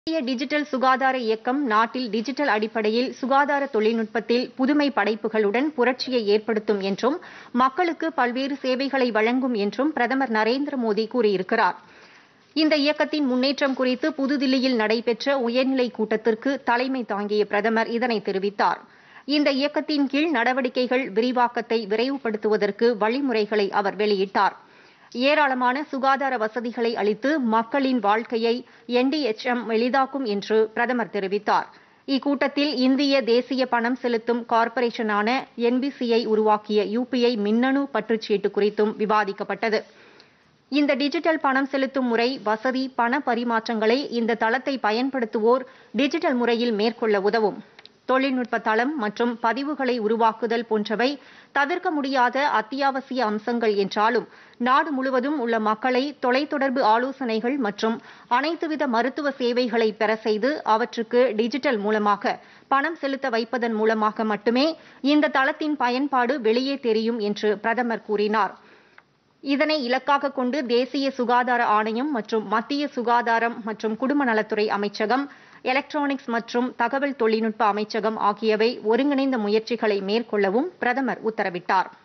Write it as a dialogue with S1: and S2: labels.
S1: இந்திய டிஜிட்டல் சுகாதார இயக்கம் நாட்டில் டிஜிட்டல் அடிப்படையில் சுகாதார தொழில்நுட்பத்தில் புதுமை படைப்புகளுடன் புரட்சியை ஏற்படுத்தும் என்றும் மக்களுக்கு பல்வேறு சேவைகளை வழங்கும் என்றும் பிரதமர் நரேந்திர மோடி கூறியிருக்கிறார் இந்த இயக்கத்தின் முன்னேற்றம் குறித்து புதுதில்லியில் நடைபெற்ற உயர்நிலை கூட்டத்திற்கு தலைமை தாங்கிய பிரதமர் இதனை தெரிவித்தார் இந்த இயக்கத்தின் கீழ் நடவடிக்கைகள் விரிவாக்கத்தை விரைவுபடுத்துவதற்கு வழிமுறைகளை அவர் வெளியிட்டார் ஏராளமான சுகாதார வசதிகளை அளித்து மக்களின் வாழ்க்கையை என்டிஎச்எம் எளிதாக்கும் என்று பிரதமர் தெரிவித்தார் இக்கூட்டத்தில் இந்திய தேசிய பணம் செலுத்தும் கார்ப்பரேஷனான என்பிசிஐ உருவாக்கிய யுபிஐ மின்னணு பற்றுச்சீட்டு குறித்தும் விவாதிக்கப்பட்டது இந்த டிஜிட்டல் பணம் செலுத்தும் முறை வசதி பண பரிமாற்றங்களை இந்த தளத்தை பயன்படுத்துவோர் டிஜிட்டல் முறையில் மேற்கொள்ள உதவும் தொழில்நுட்ப தளம் மற்றும் பதிவுகளை உருவாக்குதல் போன்றவை தவிர்க்க முடியாத அத்தியாவசிய அம்சங்கள் என்றாலும் நாடு முழுவதும் உள்ள மக்களை தொலைத்தொடர்பு ஆலோசனைகள் மற்றும் அனைத்துவித மருத்துவ சேவைகளை பெற செய்து அவற்றுக்கு டிஜிட்டல் மூலமாக பணம் செலுத்த வைப்பதன் மூலமாக மட்டுமே இந்த தளத்தின் பயன்பாடு வெளியே தெரியும் என்று பிரதமர் கூறினார் இதனை இலக்காக கொண்டு தேசிய சுகாதார ஆணையம் மற்றும் மத்திய சுகாதாரம் மற்றும் குடும்ப நலத்துறை அமைச்சகம் எலக்ட்ரானிக்ஸ் மற்றும் தகவல் தொழில்நுட்ப அமைச்சகம் ஆகியவை ஒருங்கிணைந்த முயற்சிகளை மேற்கொள்ளவும் பிரதமர் உத்தரவிட்டார்